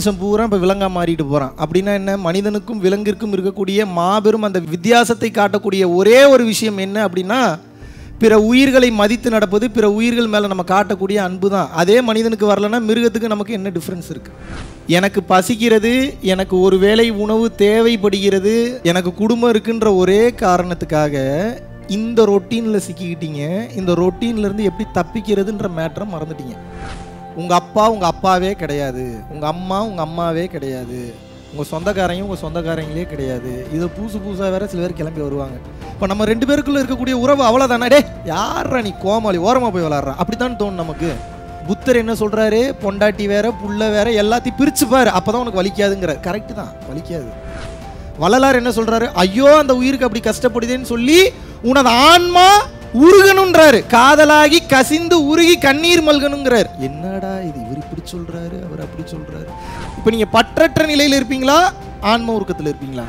மனுஷன் பூரா இப்போ விலங்கா மாறிட்டு போகிறான் அப்படின்னா என்ன மனிதனுக்கும் விலங்கிற்கும் இருக்கக்கூடிய மாபெரும் அந்த வித்தியாசத்தை காட்டக்கூடிய ஒரே ஒரு விஷயம் என்ன அப்படின்னா பிற உயிர்களை மதித்து நடப்பது பிற உயிர்கள் மேலே நம்ம காட்டக்கூடிய அன்பு தான் அதே மனிதனுக்கு வரலன்னா மிருகத்துக்கு நமக்கு என்ன டிஃப்ரென்ஸ் இருக்குது எனக்கு பசிக்கிறது எனக்கு ஒரு வேளை உணவு தேவைப்படுகிறது எனக்கு குடும்பம் இருக்குன்ற ஒரே காரணத்துக்காக இந்த ரொட்டீனில் சிக்கிக்கிட்டீங்க இந்த ரொட்டீன்ல இருந்து எப்படி தப்பிக்கிறதுன்ற மேட்டரை மறந்துட்டீங்க உங்கள் அப்பா உங்கள் அப்பாவே கிடையாது உங்கள் அம்மா உங்கள் அம்மாவே கிடையாது உங்கள் சொந்தக்காரங்க உங்கள் சொந்தக்காரங்களே கிடையாது இது புதுசு புதுசாக வேற சில பேர் கிளம்பி வருவாங்க இப்போ நம்ம ரெண்டு பேருக்குள்ள இருக்கக்கூடிய உறவு அவ்வளோதானே டே யாரா நீ கோமாளி ஓரமாக போய் விளாட்றா அப்படித்தான் தோணும் நமக்கு புத்தர் என்ன சொல்கிறாரு பொண்டாட்டி வேற புள்ள வேற எல்லாத்தையும் பிரிச்சு பாரு அப்போ தான் உனக்கு வலிக்காதுங்கிற கரெக்டு தான் வலிக்காது வள்ளலார் என்ன சொல்றாரு ஐயோ அந்த உயிருக்கு அப்படி கஷ்டப்படுதேன்னு சொல்லி உனது ஆன்மா உருகணுன்றாரு காதலாகி கசிந்து உருகி கண்ணீர் மல்கணுங்கிறார் என்னடா இது இவர் இப்படி சொல்றாரு அவர் அப்படி சொல்றாரு இப்போ நீங்க பற்றற்ற நிலையில இருப்பீங்களா ஆன்ம உருக்கத்தில் இருப்பீங்களா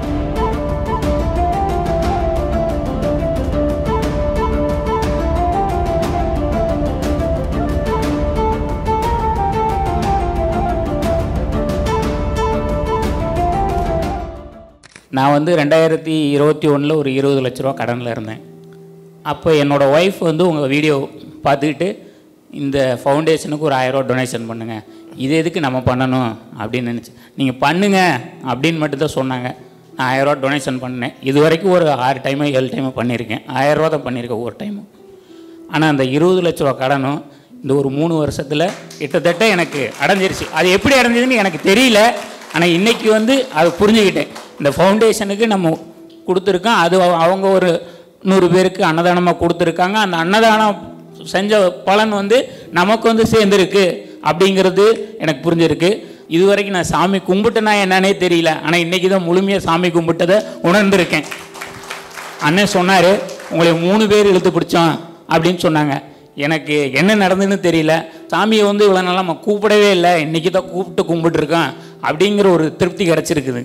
நான் வந்து ரெண்டாயிரத்தி இருபத்தி ஒன்றில் ஒரு இருபது லட்ச ரூபா கடனில் இருந்தேன் அப்போ என்னோடய ஒய்ஃப் வந்து உங்கள் வீடியோ பார்த்துக்கிட்டு இந்த ஃபவுண்டேஷனுக்கு ஒரு ஆயிரரூவா டொனேஷன் பண்ணுங்கள் இது எதுக்கு நம்ம பண்ணணும் அப்படின்னு நினச்சி நீங்கள் பண்ணுங்க அப்படின்னு மட்டும்தான் சொன்னாங்க நான் ஆயிரரூவா டொனேஷன் பண்ணேன் இது வரைக்கும் ஒரு ஆறு டைமோ ஏழு டைமோ பண்ணியிருக்கேன் ஆயிரரூவா தான் பண்ணியிருக்கேன் ஒரு டைமும் ஆனால் அந்த இருபது லட்ச ரூபா கடனும் இந்த ஒரு மூணு வருஷத்தில் கிட்டத்தட்ட எனக்கு அடைஞ்சிருச்சு அது எப்படி அடைஞ்சதுன்னு எனக்கு தெரியல ஆனால் இன்னைக்கு வந்து அதை புரிஞ்சுக்கிட்டேன் இந்த ஃபவுண்டேஷனுக்கு நம்ம கொடுத்துருக்கோம் அது அவ- அவங்க ஒரு நூறு பேருக்கு அன்னதானமாக கொடுத்துருக்காங்க அந்த அன்னதானம் செஞ்ச பலன் வந்து நமக்கு வந்து சேர்ந்துருக்கு அப்படிங்கிறது எனக்கு புரிஞ்சிருக்கு இது வரைக்கும் நான் சாமி கும்பிட்டேனா என்னன்னே தெரியல ஆனால் இன்றைக்கி தான் முழுமையாக சாமி கும்பிட்டதை உணர்ந்திருக்கேன் அண்ணன் சொன்னார் உங்களை மூணு பேர் இழுத்து பிடிச்சோம் அப்படின்னு சொன்னாங்க எனக்கு என்ன நடந்ததுன்னு தெரியல சாமியை வந்து இவ்வளோ நாளாக நம்ம கூப்பிடவே இல்லை இன்றைக்கி தான் கூப்பிட்டு கும்பிட்டுருக்கோம் அப்படிங்கிற ஒரு திருப்தி கிடச்சிருக்குது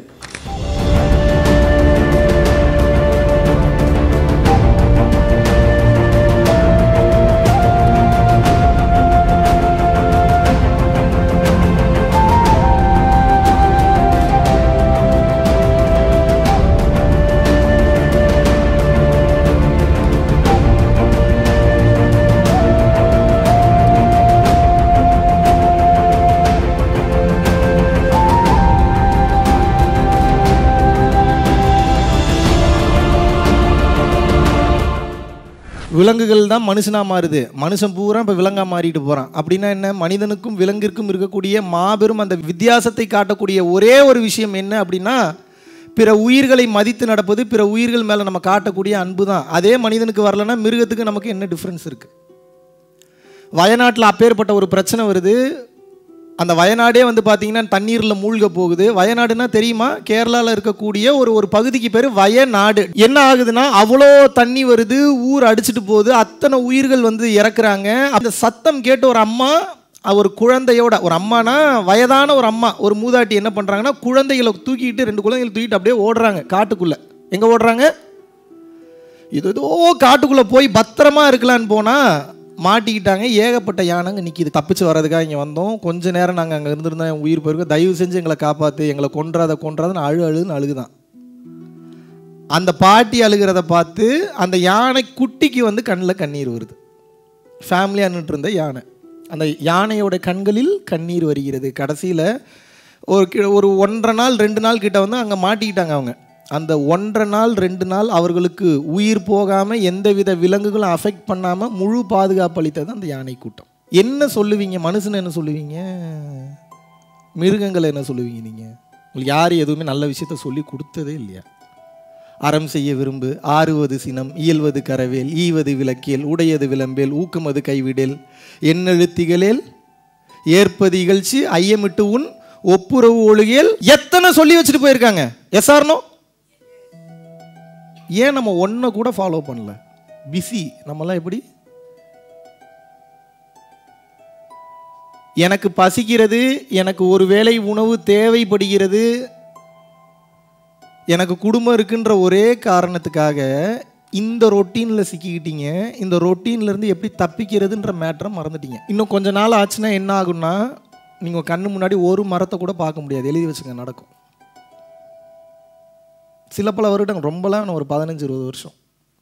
விலங்குகள் தான் மனுஷனா மாறுது மனுஷன் பூரா இப்போ விலங்கா மாறிட்டு போறான் அப்படின்னா என்ன மனிதனுக்கும் விலங்கிற்கும் இருக்கக்கூடிய மாபெரும் அந்த வித்தியாசத்தை காட்டக்கூடிய ஒரே ஒரு விஷயம் என்ன அப்படின்னா பிற உயிர்களை மதித்து நடப்பது பிற உயிர்கள் மேலே நம்ம காட்டக்கூடிய அன்பு தான் அதே மனிதனுக்கு வரலன்னா மிருகத்துக்கு நமக்கு என்ன டிஃப்ரென்ஸ் இருக்கு வயநாட்டில் அப்பேற்பட்ட ஒரு பிரச்சனை வருது அந்த வயநாடே வந்து பார்த்தீங்கன்னா தண்ணீரில் மூழ்க போகுது வயநாடுனா தெரியுமா கேரளாவில் இருக்கக்கூடிய ஒரு ஒரு பகுதிக்கு பேர் வயநாடு என்ன ஆகுதுன்னா அவ்வளோ தண்ணி வருது ஊர் அடிச்சிட்டு போகுது அத்தனை உயிர்கள் வந்து இறக்குறாங்க அந்த சத்தம் கேட்டு ஒரு அம்மா அஹ், ஒரு குழந்தையோட ஒரு அம்மானா வயதான ஒரு அம்மா ஒரு மூதாட்டி என்ன பண்ணுறாங்கன்னா குழந்தைகளை தூக்கிட்டு ரெண்டு குழந்தைகளை தூக்கிட்டு அப்படியே ஓடுறாங்க காட்டுக்குள்ளே எங்கே ஓடுறாங்க இது ஏதோ காட்டுக்குள்ளே போய் பத்திரமா இருக்கலான்னு போனால் மாட்டிக்கிட்டாங்க ஏகப்பட்ட யானைங்க நிற்கிது தப்பிச்சு வர்றதுக்காக இங்கே வந்தோம் கொஞ்ச நேரம் நாங்கள் அங்கே இருந்திருந்தோம் என் உயிர் போயிருக்கோம் தயவு செஞ்சு எங்களை காப்பாற்று எங்களை கொன்றாத கொன்றாதன்னு அழு அழுன்னு அழுகுதான் அந்த பாட்டி அழுகிறத பார்த்து அந்த யானை குட்டிக்கு வந்து கண்ணில் கண்ணீர் வருது ஃபேமிலியாக நின்று இருந்த யானை அந்த யானையோட கண்களில் கண்ணீர் வருகிறது கடைசியில் ஒரு கி- ஒரு ஒன்றரை நாள் ரெண்டு நாள் கிட்ட வந்து அங்கே மாட்டிக்கிட்டாங்க அவங்க அந்த ஒன்றரை நாள் ரெண்டு நாள் அவர்களுக்கு உயிர் போகாமல் எந்தவித விலங்குகளும் அஃபெக்ட் பண்ணாமல் முழு பாதுகாப்பு அளித்தது அந்த யானை கூட்டம் என்ன சொல்லுவீங்க மனுஷன் என்ன சொல்லுவீங்க மிருகங்களை என்ன சொல்லுவீங்க நீங்கள் உங்களுக்கு யார் எதுவுமே நல்ல விஷயத்த சொல்லி கொடுத்ததே இல்லையா அறம் செய்ய விரும்பு ஆறுவது சினம் இயல்வது கரவேல் ஈவது விளக்கேல் உடையது விளம்பேல் ஊக்கமது கைவிடேல் எண்ணெழுத்திகளேல் ஏற்பது இகழ்ச்சி ஐயமிட்டு உன் ஒப்புரவு ஒழுகியல் எத்தனை சொல்லி வச்சுட்டு போயிருக்காங்க எஸ்ஆர்னோ ஏன் நம்ம ஒன்றை கூட ஃபாலோ பண்ணல பிஸி நம்மலாம் எப்படி எனக்கு பசிக்கிறது எனக்கு ஒரு வேளை உணவு தேவைப்படுகிறது எனக்கு குடும்பம் இருக்குன்ற ஒரே காரணத்துக்காக இந்த ரொட்டீனில் சிக்கிக்கிட்டீங்க இந்த ரொட்டீன்ல இருந்து எப்படி தப்பிக்கிறதுன்ற மேட்டரை மறந்துட்டீங்க இன்னும் கொஞ்ச நாள் ஆச்சுன்னா என்ன ஆகும்னா நீங்கள் கண்ணு முன்னாடி ஒரு மரத்தை கூட பார்க்க முடியாது எழுதி வச்சுங்க நடக்கும் சில பல வருடம் ரொம்பலாம் நான் ஒரு பதினஞ்சு இருபது வருஷம்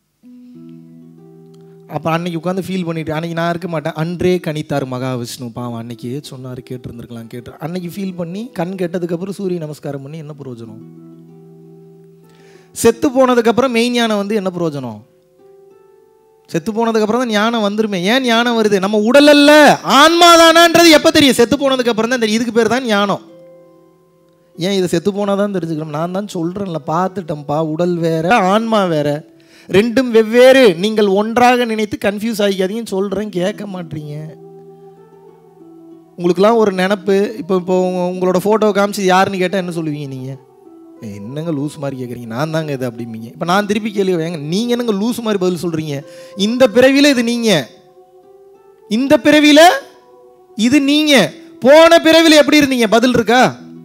அப்போ அன்னைக்கு உட்காந்து ஃபீல் பண்ணிட்டு அன்னைக்கு நான் இருக்க மாட்டேன் அன்றே கணித்தார் மகாவிஷ்ணு பாவம் அன்னைக்கு சொன்னார் கேட்டிருந்துருக்கலாம் கேட்டு அன்னைக்கு ஃபீல் பண்ணி கண் கெட்டதுக்கப்புறம் சூரிய நமஸ்காரம் பண்ணி என்ன பிரயோஜனம் செத்து போனதுக்கப்புறம் மெய் ஞானம் வந்து என்ன பிரயோஜனம் செத்து போனதுக்கப்புறம் தான் ஞானம் வந்துருமே ஏன் ஞானம் வருது நம்ம உடல் அல்ல ஆன்மா தானான்றது எப்போ தெரியும் செத்து போனதுக்கப்புறம் தான் தெரியும் இதுக்கு பேர் தான் ஞானம் ஏன் இதை செத்து போனால் தான் தெரிஞ்சுக்கணும் நான் தான் சொல்கிறேன்ல பார்த்துட்டேன்ப்பா உடல் வேற ஆன்மா வேற ரெண்டும் வெவ்வேறு நீங்கள் ஒன்றாக நினைத்து கன்ஃபியூஸ் ஆகிக்காதீங்கன்னு சொல்கிறேன் கேட்க மாட்டீங்க உங்களுக்குலாம் ஒரு நினப்பு இப்போ இப்போ உங்க- உங்களோட ஃபோட்டோ காமிச்சு யாருன்னு கேட்டால் என்ன சொல்லுவீங்க நீங்கள் என்னங்க லூஸ் மாதிரி கேட்குறீங்க நான் தாங்க இது அப்படிம்பீங்க இப்போ நான் திருப்பி கேள்வி ஏங்க நீங்கள் என்னங்க லூஸ் மாதிரி பதில் சொல்கிறீங்க இந்த பிறவியில் இது நீங்கள் இந்த பிறவியில் இது நீங்கள் போன பிறவியில் எப்படி இருந்தீங்க பதில் இருக்கா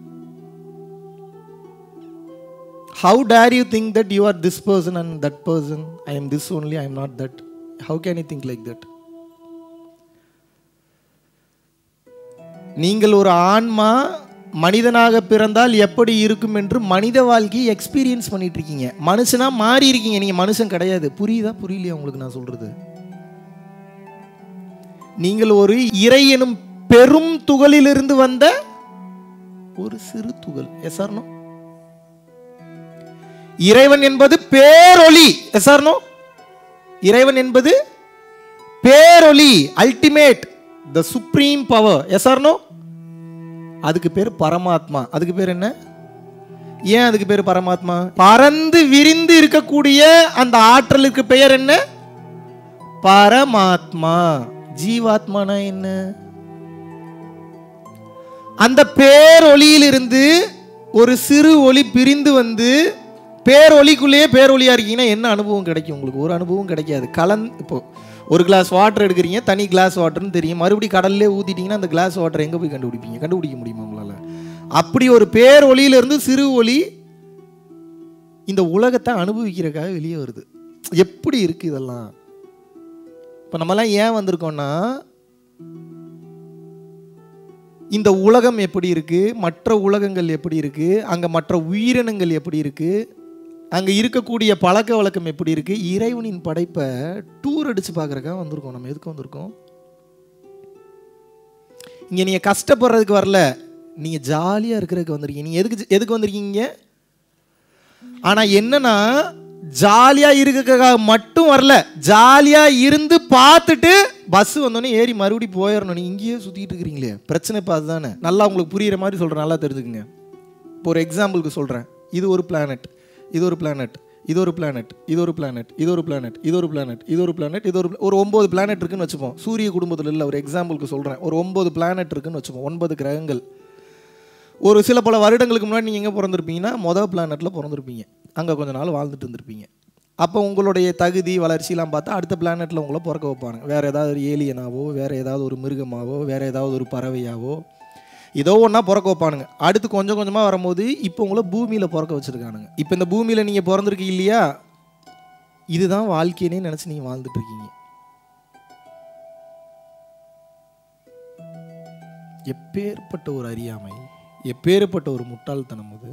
how dare you think that you are this person and that person i am this only i am not that how can you think like that நீங்கள் ஒரு ஆன்மா மனிதனாக பிறந்தால் எப்படி இருக்கும் என்று மனித வாழ்க்கையை எக்ஸ்பீரியன்ஸ் பண்ணிட்டு இருக்கீங்க மனுஷனா மாறி இருக்கீங்க நீங்க மனுஷன் கிடையாது புரியுதா புரியலையா உங்களுக்கு நான் சொல்றது நீங்கள் ஒரு இறை எனும் பெரும் துகளிலிருந்து வந்த ஒரு சிறு துகள் எஸ் ஆர் நோ இறைவன் என்பது பேரொளி எஸ் ஆர் நோ இறைவன் என்பது பேரொளி ultimate the supreme power yes or no அதுக்கு பேர் பரமாத்மா அதுக்கு பேர் என்ன ஏன் அதுக்கு பேர் பரமாத்மா பறந்து விரிந்து இருக்கக்கூடிய அந்த ஆற்றலுக்கு பெயர் என்ன பரமாத்மா ஜீவாத்மானா என்ன அந்த பேரொளியிலிருந்து ஒரு சிறு ஒளி பிரிந்து வந்து பேரொளிக்குள்ளேயே பேரொளியா இருக்கீங்கன்னா என்ன அனுபவம் கிடைக்கும் உங்களுக்கு ஒரு அனுபவம் கிடைக்காது கலந் இப்போ ஒரு கிளாஸ் வாட்டர் எடுக்கிறீங்க தனி கிளாஸ் வாட்டர்னு தெரியும் மறுபடியும் கடல்லே ஊத்திட்டீங்கன்னா அந்த கிளாஸ் வாட்டர் எங்க போய் கண்டுபிடிப்பீங்க கண்டுபிடிக்க முடியுமா உங்களால அப்படி ஒரு பேரொளியிலிருந்து சிறு ஒளி இந்த உலகத்தை அனுபவிக்கிறதுக்காக வெளியே வருது எப்படி இருக்கு இதெல்லாம் இப்போ நம்மலாம் ஏன் வந்திருக்கோம்னா இந்த உலகம் எப்படி இருக்கு மற்ற உலகங்கள் எப்படி இருக்கு அங்க மற்ற உயிரினங்கள் எப்படி இருக்கு அங்க இருக்கக்கூடிய பழக்க வழக்கம் எப்படி இருக்கு இறைவனின் படைப்பை டூர் அடிச்சு பார்க்கறக்காக வந்திருக்கோம் நம்ம எதுக்கு வந்திருக்கோம் இங்க நீங்க கஷ்டப்படுறதுக்கு வரல நீங்க ஜாலியா இருக்கிறதுக்கு வந்திருக்கீங்க நீங்க எதுக்கு எதுக்கு வந்திருக்கீங்க ஆனா என்னன்னா ஜாலியா இருக்கிறதுக்காக மட்டும் வரல ஜாலியா இருந்து பார்த்துட்டு பஸ் வந்தோடனே ஏறி மறுபடியும் போயிடணும் நீ இங்கேயே சுத்திட்டு இருக்கிறீங்களே பிரச்சனை இப்போ அதுதானே நல்லா உங்களுக்கு புரியுற மாதிரி சொல்றேன் நல்லா தெரிஞ்சுக்குங்க இப்போ ஒரு எக்ஸாம்பிளுக்கு சொல்றேன் இது ஒரு பிளானட் இது ஒரு பிளானட் இது ஒரு பிளானட் இது ஒரு பிளானட் இது ஒரு பிளானட் இது ஒரு பிளானட் இது ஒரு பிளானட் இது ஒரு ஒரு ஒன்பது பிளானட் இருக்குன்னு வச்சுப்போம் சூரிய குடும்பத்தில் இல்லை ஒரு எக்ஸாம்பிளுக்கு சொல்றேன் ஒரு ஒன்பது பிளானட் இருக்குன்னு வச்சுப்போம் ஒன்பது கிரகங்கள் ஒரு சில பல வருடங்களுக்கு முன்னாடி நீங்கள் எங்கே பிறந்திருப்பீங்கன்னா மொதல் பிளானட்டில் பிறந்திருப்பீங்க அங்கே கொஞ்ச நாள் வாழ்ந்துட்டு இருந்திருப்பீங்க அப்போ உங்களுடைய தகுதி வளர்ச்சிலாம் பார்த்தா அடுத்த பிளானட்டில் உங்களை பிறக்க வைப்பாங்க வேறு ஏதாவது ஒரு ஏலியனாவோ வேறு ஏதாவது ஒரு மிருகமாவோ வேறு ஏதாவது ஒரு பறவையாவோ ஏதோ ஒன்றா பிறக்க வைப்பானுங்க அடுத்து கொஞ்சம் கொஞ்சமாக வரும்போது இப்போ உங்களை பூமியில் பிறக்க வச்சுருக்கானுங்க இப்போ இந்த பூமியில் நீங்கள் பிறந்திருக்கீங்க இல்லையா இதுதான் வாழ்க்கையினே நினச்சி நீங்கள் வாழ்ந்துட்டு இருக்கீங்க எப்பேற்பட்ட ஒரு அறியாமை எப்பேற்பட்ட ஒரு முட்டாள்தனம் அது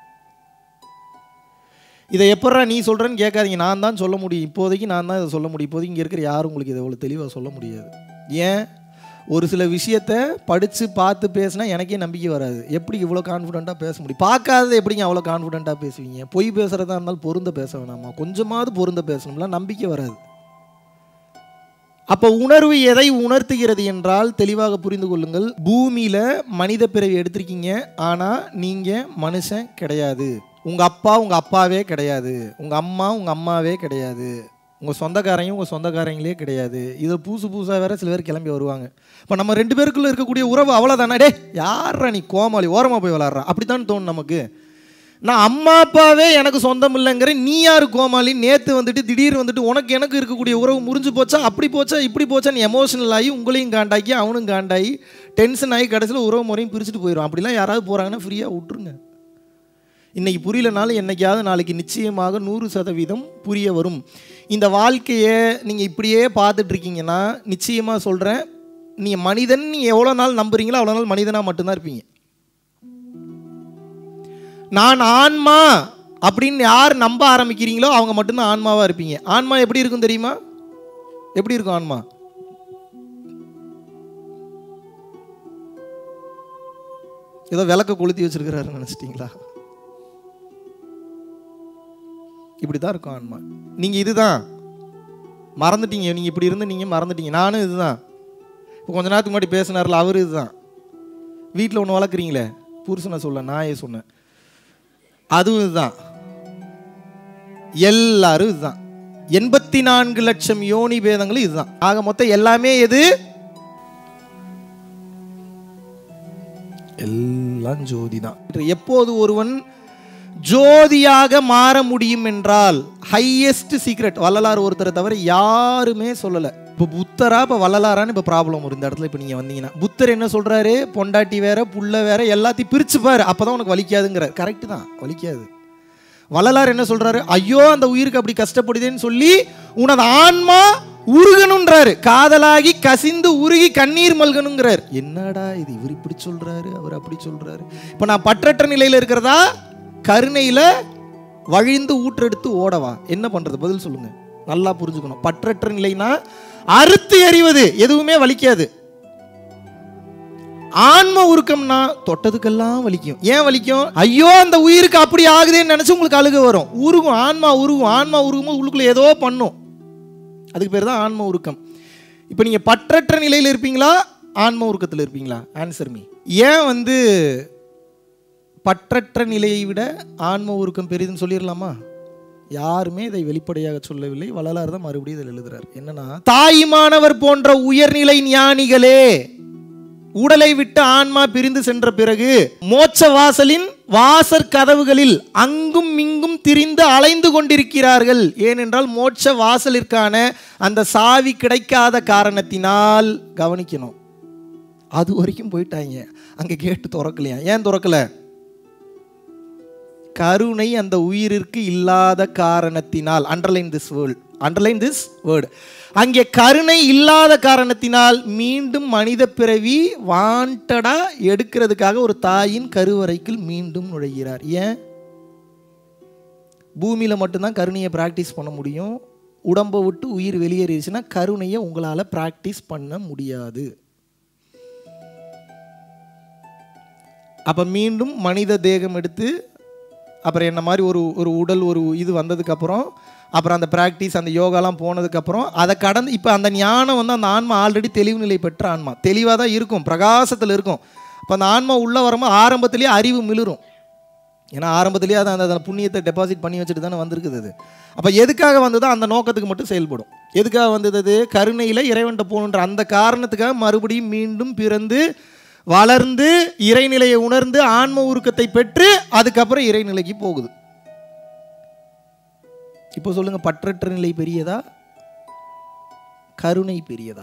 இதை எப்பட்றா நீ சொல்கிறேன்னு கேட்காதீங்க நான் தான் சொல்ல முடியும் இப்போதைக்கு நான் தான் இதை சொல்ல முடியும் இப்போதைக்கு இங்கே இருக்கிற யாரும் உங்களுக்கு இதை இவ்வளோ தெளிவாக சொல்ல முடியாது ஏன் ஒரு சில விஷயத்த படித்து பார்த்து பேசினா எனக்கே நம்பிக்கை வராது எப்படி இவ்வளோ கான்ஃபிடென்ட்டாக பேச முடியும் பார்க்காதது எப்படிங்க அவ்வளோ கான்ஃபிடென்ட்டாக பேசுவீங்க பொய் பேசுகிறதா இருந்தாலும் பொருந்த பேச வேணாமா கொஞ்சமாவது பொருந்த பேசணும்லாம் நம்பிக்கை வராது அப்போ உணர்வு எதை உணர்த்துகிறது என்றால் தெளிவாக புரிந்து கொள்ளுங்கள் பூமியில் மனித பிறவி எடுத்திருக்கீங்க ஆனால் நீங்கள் மனுஷன் கிடையாது உங்கள் அப்பா உங்கள் அப்பாவே கிடையாது உங்கள் அம்மா உங்கள் அம்மாவே கிடையாது உங்கள் சொந்தக்காரங்க உங்கள் சொந்தக்காரங்களே கிடையாது இது புதுசு புதுசாக வேற சில பேர் கிளம்பி வருவாங்க இப்போ நம்ம ரெண்டு பேருக்குள்ள இருக்கக்கூடிய உறவு அவ்வளோதானே டே யாரா நீ கோமாளி ஓரமாக போய் விளாட்றா அப்படித்தான் தோணும் நமக்கு நான் அம்மா அப்பாவே எனக்கு சொந்தம் இல்லைங்கிற நீ யாரு கோமாளி நேற்று வந்துட்டு திடீர் வந்துட்டு உனக்கு எனக்கு இருக்கக்கூடிய உறவு முறிஞ்சு போச்சா அப்படி போச்சா இப்படி போச்சா நீ எமோஷனல் ஆகி உங்களையும் காண்டாக்கி அவனும் காண்டாகி டென்ஷன் ஆகி கடைசியில் உறவு முறையும் பிரிச்சுட்டு போயிடும் அப்படிலாம் யாராவது போகிறாங்கன்னா ஃப்ரீயாக விட்டுருங்க இன்னைக்கு புரியலனாலும் என்னைக்காவது நாளைக்கு நிச்சயமாக நூறு சதவீதம் புரிய வரும் இந்த வாழ்க்கையை நீங்கள் இப்படியே பார்த்துட்டு இருக்கீங்கன்னா நிச்சயமாக சொல்கிறேன் நீங்கள் மனிதன் நீங்கள் எவ்வளோ நாள் நம்புறீங்களோ அவ்வளோ நாள் மனிதனாக மட்டும்தான் இருப்பீங்க நான் ஆன்மா அப்படின்னு யார் நம்ப ஆரம்பிக்கிறீங்களோ அவங்க மட்டும்தான் ஆன்மாவாக இருப்பீங்க ஆன்மா எப்படி இருக்கும் தெரியுமா எப்படி இருக்கும் ஆன்மா ஏதோ விளக்க கொளுத்தி வச்சிருக்கிறாரு நினச்சிட்டிங்களா இப்படி தான் இருக்கும் ஆன்மா நீங்கள் இதுதான் மறந்துட்டீங்க நீங்கள் இப்படி இருந்து நீங்கள் மறந்துட்டீங்க நானும் இதுதான் இப்போ கொஞ்ச நேரத்துக்கு முன்னாடி பேசினார்ல அவர் இதுதான் வீட்டில் ஒன்று வளர்க்குறீங்களே புருஷனை சொல்ல நாயே சொன்னேன் அதுவும் இதுதான் எல்லாரும் இதுதான் எண்பத்தி நான்கு லட்சம் யோனி பேதங்களும் இதுதான் ஆக மொத்தம் எல்லாமே எது எல்லாம் ஜோதி தான் எப்போது ஒருவன் ஜோதியாக மாற முடியும் என்றால் ஹையஸ்ட் சீக்ரெட் வள்ளலார் ஒருத்தரை தவிர யாருமே சொல்லலை இப்போ புத்தரா இப்போ வள்ளலாரான்னு இப்போ ப்ராப்ளம் வரும் இந்த இடத்துல இப்போ நீங்கள் வந்தீங்கன்னா புத்தர் என்ன சொல்கிறாரு பொண்டாட்டி வேற புள்ள வேற எல்லாத்தையும் பிரிச்சுப்பார் அப்போ தான் உனக்கு வலிக்காதுங்கிறார் கரெக்டு தான் வலிக்காது வள்ளலார் என்ன சொல்றாரு ஐயோ அந்த உயிருக்கு அப்படி கஷ்டப்படுதேன்னு சொல்லி உனது ஆன்மா உருகணுன்றாரு காதலாகி கசிந்து உருகி கண்ணீர் மல்கணுங்கிறார் என்னடா இது இவர் இப்படி சொல்றாரு அவர் அப்படி சொல்றாரு இப்போ நான் பற்றற்ற நிலையில இருக்கிறதா கருணையில வழிந்து ஊற்றெடுத்து ஓடவா என்ன பண்றது பதில் சொல்லுங்க நல்லா புரிஞ்சுக்கணும் பற்றற்ற நிலைனா அறுத்து எறிவது எதுவுமே வலிக்காது ஆன்ம உருக்கம்னா தொட்டதுக்கெல்லாம் வலிக்கும் ஏன் வலிக்கும் ஐயோ அந்த உயிருக்கு அப்படி ஆகுதேன்னு நினைச்சு உங்களுக்கு அழுக வரும் உருகும் ஆன்மா உருகும் ஆன்மா உருகும் உள்ளுக்குள்ள ஏதோ பண்ணும் அதுக்கு பேர் தான் ஆன்ம உருக்கம் இப்போ நீங்கள் பற்றற்ற நிலையில் இருப்பீங்களா ஆன்ம உருக்கத்தில் இருப்பீங்களா ஆன்சர் மீ ஏன் வந்து பற்றற்ற நிலையை விட ஆன்ம உருக்கம் பெரிதுன்னு சொல்லிடலாமா யாருமே இதை வெளிப்படையாக சொல்லவில்லை வள்ளலார் தான் மறுபடியும் இதில் எழுதுறார் என்னன்னா தாய்மானவர் போன்ற உயர்நிலை ஞானிகளே உடலை விட்டு ஆன்மா பிரிந்து சென்ற பிறகு மோட்ச வாசலின் வாசற் கதவுகளில் அங்கும் இங்கும் திரிந்து அலைந்து கொண்டிருக்கிறார்கள் ஏனென்றால் மோட்ச வாசலிற்கான அந்த சாவி கிடைக்காத காரணத்தினால் கவனிக்கணும் அது வரைக்கும் போயிட்டாங்க அங்கே கேட்டு திறக்கலையா ஏன் திறக்கல கருணை அந்த உயிரிற்கு இல்லாத காரணத்தினால் underline this world underline this word அங்கே கருணை இல்லாத காரணத்தினால் மீண்டும் மனித பிறவி வாண்டடா எடுக்கிறதுக்காக ஒரு தாயின் கருவறைக்குள் மீண்டும் நுழைகிறார் ஏன் பூமியில் மட்டும்தான் கருணையை ப்ராக்டிஸ் பண்ண முடியும் உடம்பை விட்டு உயிர் வெளியேறிடுச்சுன்னா கருணையை உங்களால் ப்ராக்டிஸ் பண்ண முடியாது அப்போ மீண்டும் மனித தேகம் எடுத்து அப்புறம் என்ன மாதிரி ஒரு ஒரு உடல் ஒரு இது வந்ததுக்கப்புறம் அப்புறம் அந்த ப்ராக்டிஸ் அந்த யோகாலாம் போனதுக்கப்புறம் அதை கடந்து இப்போ அந்த ஞானம் வந்து அந்த ஆன்மா ஆல்ரெடி தெளிவு நிலை பெற்ற ஆன்மா தெளிவாக தான் இருக்கும் பிரகாசத்தில் இருக்கும் அப்போ அந்த ஆன்மா உள்ளே வரும்போது ஆரம்பத்திலேயே அறிவு மிளிரும் ஏன்னா ஆரம்பத்திலேயே அதை அந்த அந்த புண்ணியத்தை டெபாசிட் பண்ணி வச்சுட்டு தானே வந்திருக்குது அது அப்போ எதுக்காக வந்ததோ அந்த நோக்கத்துக்கு மட்டும் செயல்படும் எதுக்காக வந்தது அது கருணையில் இறைவன்ட்ட போகணுன்ற அந்த காரணத்துக்காக மறுபடியும் மீண்டும் பிறந்து வளர்ந்து இறைநிலையை உணர்ந்து ஆன்ம உருக்கத்தை பெற்று அதுக்கப்புறம் இறைநிலைக்கு போகுது இப்போ சொல்லுங்க பற்றற்ற நிலை பெரியதா கருணை பெரியதா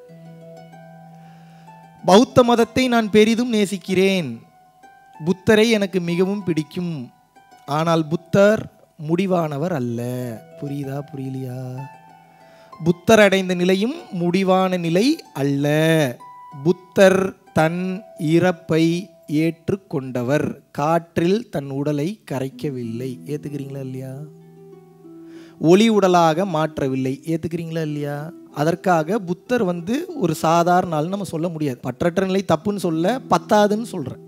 பௌத்த மதத்தை நான் பெரிதும் நேசிக்கிறேன் புத்தரை எனக்கு மிகவும் பிடிக்கும் ஆனால் புத்தர் முடிவானவர் அல்ல புரியுதா புரியலையா புத்தர் அடைந்த நிலையும் முடிவான நிலை அல்ல புத்தர் தன் இறப்பை ஏற்றுக்கொண்டவர் காற்றில் தன் உடலை கரைக்கவில்லை ஏத்துக்கிறீங்களா இல்லையா ஒளி உடலாக மாற்றவில்லை ஏத்துக்கிறீங்களா இல்லையா அதற்காக புத்தர் வந்து ஒரு சாதாரண ஆள் நம்ம சொல்ல முடியாது பற்றற்ற நிலை தப்புன்னு சொல்ல பத்தாதுன்னு சொல்றேன்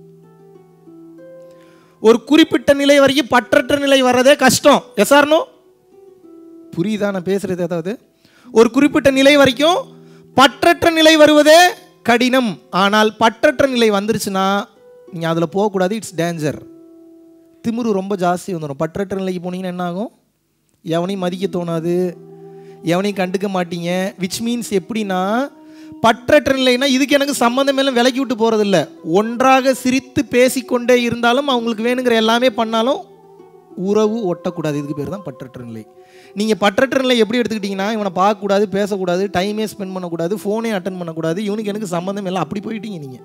ஒரு குறிப்பிட்ட நிலை வரைக்கும் பற்றற்ற நிலை வர்றதே கஷ்டம் எஸ்ஆர்னோ புரியுதா நான் பேசுறது ஏதாவது ஒரு குறிப்பிட்ட நிலை வரைக்கும் பற்றற்ற நிலை வருவதே கடினம் ஆனால் பற்றற்ற நிலை வந்துருச்சுன்னா நீங்கள் அதில் போகக்கூடாது இட்ஸ் டேஞ்சர் திமிரு ரொம்ப ஜாஸ்தி வந்துடும் பற்றற்ற நிலைக்கு போனீங்கன்னா என்ன ஆகும் எவனையும் மதிக்க தோணாது எவனையும் கண்டுக்க மாட்டீங்க விச் மீன்ஸ் எப்படின்னா பற்றற்ற நிலைனா இதுக்கு எனக்கு சம்மந்தம் எல்லாம் விலக்கி விட்டு போகிறதில்ல ஒன்றாக சிரித்து பேசிக்கொண்டே இருந்தாலும் அவங்களுக்கு வேணுங்கிற எல்லாமே பண்ணாலும் உறவு ஒட்டக்கூடாது இதுக்கு பேர் தான் பற்றற்ற நிலை நீங்கள் பற்றற்ற நிலை எப்படி எடுத்துக்கிட்டிங்கன்னா இவனை பார்க்கக்கூடாது பேசக்கூடாது டைமே ஸ்பெண்ட் பண்ணக்கூடாது ஃபோனே அட்டன் பண்ணக்கூடாது இவனுக்கு எனக்கு சம்மந்தம் எல்லாம் அப்படி போயிட்டீங்க நீங்கள்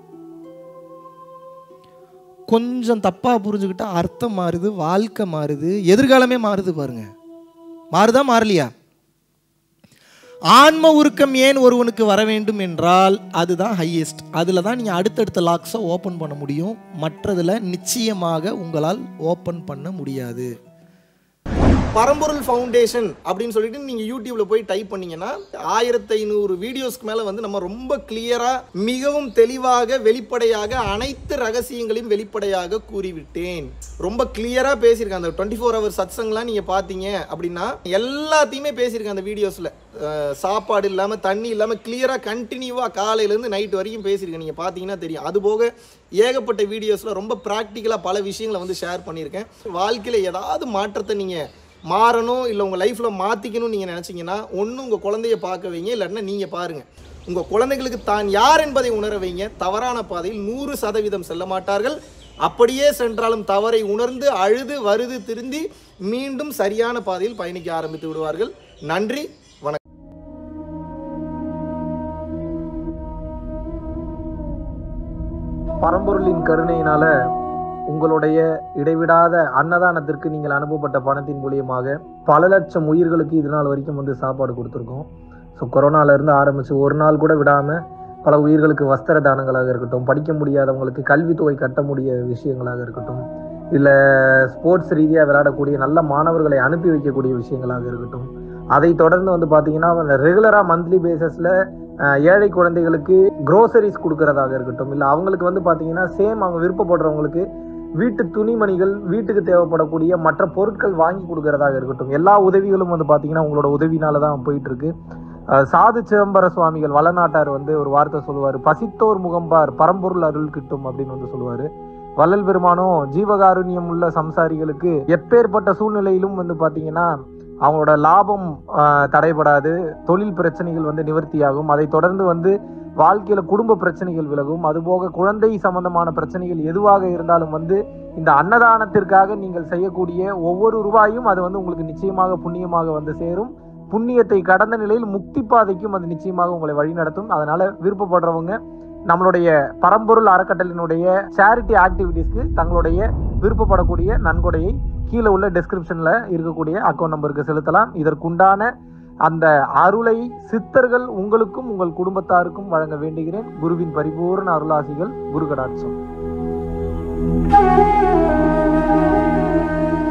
கொஞ்சம் தப்பாக புரிஞ்சுக்கிட்டா அர்த்தம் மாறுது வாழ்க்கை மாறுது எதிர்காலமே மாறுது பாருங்க மாறுதா மாறலையா ஆன்ம உருக்கம் ஏன் ஒருவனுக்கு வர வேண்டும் என்றால் அதுதான் ஹையஸ்ட் அதில் தான் நீங்கள் அடுத்தடுத்த லாக்ஸை ஓப்பன் பண்ண முடியும் மற்றதில் நிச்சயமாக உங்களால் ஓப்பன் பண்ண முடியாது பரம்பொருள் ஃபவுண்டேஷன் அப்படின்னு சொல்லிட்டு நீங்கள் யூடியூப்ல போய் டைப் பண்ணீங்கன்னா ஆயிரத்தி ஐநூறு வீடியோஸ்க்கு மேலே வந்து நம்ம ரொம்ப கிளியராக மிகவும் தெளிவாக வெளிப்படையாக அனைத்து ரகசியங்களையும் வெளிப்படையாக கூறிவிட்டேன் ரொம்ப கிளியராக பேசியிருக்கேன் அந்த டுவெண்ட்டி ஃபோர் ஹவர் சத்சங்லாம் நீங்கள் பார்த்தீங்க அப்படின்னா எல்லாத்தையுமே பேசியிருக்கேன் அந்த வீடியோஸில் சாப்பாடு இல்லாமல் தண்ணி இல்லாமல் கிளியராக கண்டினியூவாக காலையிலேருந்து நைட் வரைக்கும் பேசியிருக்கேன் நீங்கள் பார்த்தீங்கன்னா தெரியும் அது போக ஏகப்பட்ட வீடியோஸில் ரொம்ப ப்ராக்டிக்கலாக பல விஷயங்களை வந்து ஷேர் பண்ணியிருக்கேன் வாழ்க்கையில் ஏதாவது மாற்றத்தை நீங்கள் மாறணும் இல்லை உங்கள் லைஃப்பில் மாற்றிக்கணும்னு நீங்கள் நினச்சிங்கன்னா ஒன்று உங்கள் குழந்தைய பார்க்க வைங்க இல்லைன்னா நீங்கள் பாருங்கள் உங்கள் குழந்தைகளுக்கு தான் யார் என்பதை உணர வைங்க தவறான பாதையில் நூறு சதவீதம் செல்ல மாட்டார்கள் அப்படியே சென்றாலும் தவறை உணர்ந்து அழுது வருது திருந்தி மீண்டும் சரியான பாதையில் பயணிக்க ஆரம்பித்து விடுவார்கள் நன்றி வணக்கம் பரம்பொருளின் கருணையினால உங்களுடைய இடைவிடாத அன்னதானத்திற்கு நீங்கள் அனுப்பப்பட்ட பணத்தின் மூலியமாக பல லட்சம் உயிர்களுக்கு இது நாள் வரைக்கும் வந்து சாப்பாடு கொடுத்துருக்கோம் ஸோ கொரோனால இருந்து ஆரம்பிச்சு ஒரு நாள் கூட விடாம பல உயிர்களுக்கு வஸ்திர தானங்களாக இருக்கட்டும் படிக்க முடியாதவங்களுக்கு கல்வித்தொகை கட்ட முடிய விஷயங்களாக இருக்கட்டும் இல்லை ஸ்போர்ட்ஸ் ரீதியாக விளையாடக்கூடிய நல்ல மாணவர்களை அனுப்பி வைக்கக்கூடிய விஷயங்களாக இருக்கட்டும் அதை தொடர்ந்து வந்து பார்த்தீங்கன்னா ரெகுலராக மந்த்லி பேசிஸில் ஏழை குழந்தைகளுக்கு க்ரோசரிஸ் கொடுக்கறதாக இருக்கட்டும் இல்லை அவங்களுக்கு வந்து பார்த்தீங்கன்னா சேம் அவங்க விருப்பப்படுறவங்களுக்கு வீட்டு துணிமணிகள் வீட்டுக்கு தேவைப்படக்கூடிய மற்ற பொருட்கள் வாங்கி கொடுக்கறதாக இருக்கட்டும் எல்லா உதவிகளும் வந்து பார்த்தீங்கன்னா உங்களோட உதவினால தான் போயிட்டு இருக்கு அஹ் சாது சிதம்பர சுவாமிகள் வளநாட்டார் வந்து ஒரு வார்த்தை சொல்லுவார் பசித்தோர் முகம்பார் பரம்பொருள் அருள் கிட்டும் அப்படின்னு வந்து சொல்லுவாரு வள்ளல் பெருமானும் ஜீவகாருண்யம் உள்ள சம்சாரிகளுக்கு எப்பேற்பட்ட சூழ்நிலையிலும் வந்து பாத்தீங்கன்னா அவங்களோட லாபம் ஆஹ், தடைபடாது தொழில் பிரச்சனைகள் வந்து நிவர்த்தியாகும் அதை தொடர்ந்து வந்து வாழ்க்கையில குடும்ப பிரச்சனைகள் விலகும் அதுபோக குழந்தை சம்பந்தமான பிரச்சனைகள் எதுவாக இருந்தாலும் வந்து இந்த அன்னதானத்திற்காக நீங்கள் செய்யக்கூடிய ஒவ்வொரு ரூபாயும் அது வந்து உங்களுக்கு நிச்சயமாக புண்ணியமாக வந்து சேரும் புண்ணியத்தை கடந்த நிலையில் முக்தி பாதைக்கும் அது நிச்சயமாக உங்களை வழிநடத்தும் அதனால விருப்பப்படுறவங்க நம்மளுடைய பரம்பொருள் அறக்கட்டளினுடைய சேரிட்டி ஆக்டிவிட்டீஸ்க்கு தங்களுடைய விருப்பப்படக்கூடிய நன்கொடையை கீழே உள்ள டெஸ்கிரிப்ஷன்ல இருக்கக்கூடிய அக்கௌண்ட் நம்பருக்கு செலுத்தலாம் இதற்குண்டான அந்த அருளை சித்தர்கள் உங்களுக்கும் உங்கள் குடும்பத்தாருக்கும் வழங்க வேண்டுகிறேன் குருவின் பரிபூர்ண அருளாசிகள் குரு கடாட்சம்